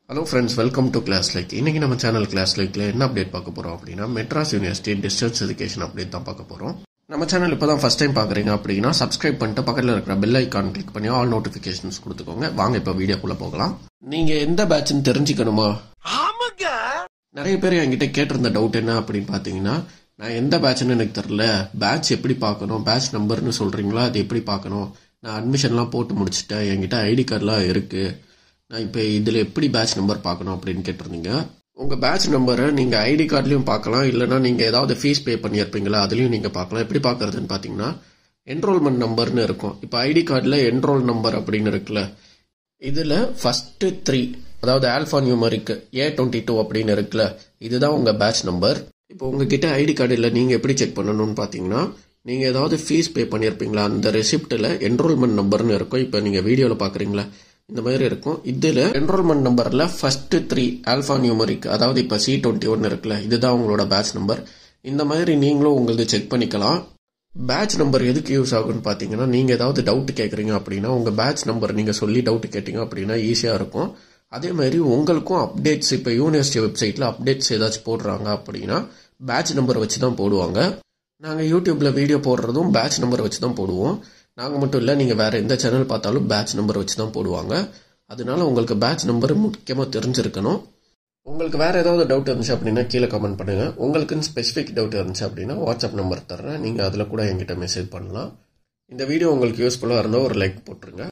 hello friends welcome to class like இன்னைக்கு நம்ம channel class லைக்ல என்ன அப்டேட் பார்க்க போறோம் அப்படின்னா Madras university distance education update தான் பார்க்க போறோம் நம்ம சேனல் இப்போ தான் ஃபர்ஸ்ட் டைம் பார்க்குறீங்க அப்படின்னா சப்ஸ்கிரைப் பண்ணிட்டு பக்கத்தில் இருக்கிற பெல் ஐக்கான் கிளிக் பண்ணி ஆல் நோட்டிஃபிகேஷன்ஸ் கொடுத்துக்கோங்க வாங்க இப்போ வீடியோக்குள்ள போகலாம் நீங்க எந்த பேட்ச்னு தெரிஞ்சுக்கணுமா நிறைய பேர் என்கிட்ட கேட்டிருந்த டவுட் என்ன அப்படின்னு பார்த்தீங்கன்னா நான் எந்த பேட்ச்னு எனக்கு தெரில பேட்ச் எப்படி பார்க்கணும் பேட்ச் நம்பர்னு சொல்றீங்களா அது எப்படி பார்க்கணும் நான் அட்மிஷன்லாம் போட்டு முடிச்சிட்டேன் என்கிட்ட ஐடி கார்டெலாம் இருக்கு நான் இப்போ இதில் எப்படி பேட்ச் நம்பர் பார்க்கணும் அப்படின்னு கேட்டிருந்தீங்க உங்கள் பேட்ச் நம்பரை நீங்கள் ஐடி கார்ட்லையும் பார்க்கலாம் இல்லைனா நீங்கள் ஏதாவது ஃபீஸ் பே பண்ணியிருப்பீங்களா அதுலேயும் நீங்கள் பார்க்கலாம் எப்படி பார்க்கறதுன்னு பார்த்தீங்கன்னா என்ரோல்மெண்ட் நம்பர்னு இருக்கும் இப்போ ஐடி கார்டில் என்ரோல் நம்பர் அப்படின்னு இருக்குல்ல இதில் ஃபஸ்ட்டு த்ரீ அதாவது alphanumeric A twenty two அப்படின்னு இருக்குல்ல இதுதான் உங்கள் பேட்ச் நம்பர் இப்போ உங்ககிட்ட ஐடி கார்டு இல்லை நீங்கள் எப்படி செக் பண்ணணும்னு பார்த்தீங்கன்னா நீங்கள் ஏதாவது ஃபீஸ் பே பண்ணியிருப்பீங்களா அந்த ரெசிப்ட்டில் என்ரோல்மெண்ட் நம்பர்னு இருக்கும் இப்போ நீங்கள் வீடியோவில் பார்க்குறீங்களா இந்த மாதிரி இருக்கும் இதில் என்ரோல்மெண்ட் நம்பரில் ஃபஸ்ட்டு த்ரீ ஆல்ஃபா நியூமரிக் அதாவது இப்போ சி டுவெண்ட்டி ஒன் இருக்குல்ல இதுதான் உங்களோட பேட்ச் நம்பர் இந்த மாதிரி நீங்களும் உங்களது செக் பண்ணிக்கலாம் பேட்ச் நம்பர் எதுக்கு யூஸ் ஆகும்னு பார்த்தீங்கன்னா நீங்கள் ஏதாவது டவுட் கேட்குறீங்க அப்படின்னா உங்கள் பேட்ச் நம்பர் நீங்கள் சொல்லி டவுட் கேட்டீங்க அப்படின்னா ஈஸியாக இருக்கும் அதே மாதிரி உங்களுக்கும் அப்டேட்ஸ் இப்போ யூனிவர்சிட்டி வெப்சைட்டில் அப்டேட்ஸ் ஏதாச்சும் போடுறாங்க அப்படின்னா பேட்ச் நம்பர் வச்சு தான் போடுவாங்க நாங்கள் யூடியூப்பில் வீடியோ போடுறதும் பேட்ச் நம்பர் வச்சு தான் போடுவோம் நாங்கள் மட்டும் இல்லை நீங்கள் வேறு எந்த சேனல் பார்த்தாலும் பேட்ச் நம்பர் வச்சு தான் போடுவாங்க அதனால உங்களுக்கு பேட்ச் நம்பர் முக்கியமாக தெரிஞ்சிருக்கணும் உங்களுக்கு வேறு ஏதாவது டவுட் இருந்துச்சு அப்படின்னா கீழே கமெண்ட் பண்ணுங்கள் உங்களுக்குன்னு ஸ்பெசிஃபிக் டவுட் இருந்துச்சு அப்படின்னா வாட்ஸ்அப் நம்பர் தர்றேன் நீங்கள் அதில் கூட என்கிட்ட மெசேஜ் பண்ணலாம் இந்த வீடியோ உங்களுக்கு யூஸ்ஃபுல்லாக இருந்தால் ஒரு லைக் போட்டுருங்க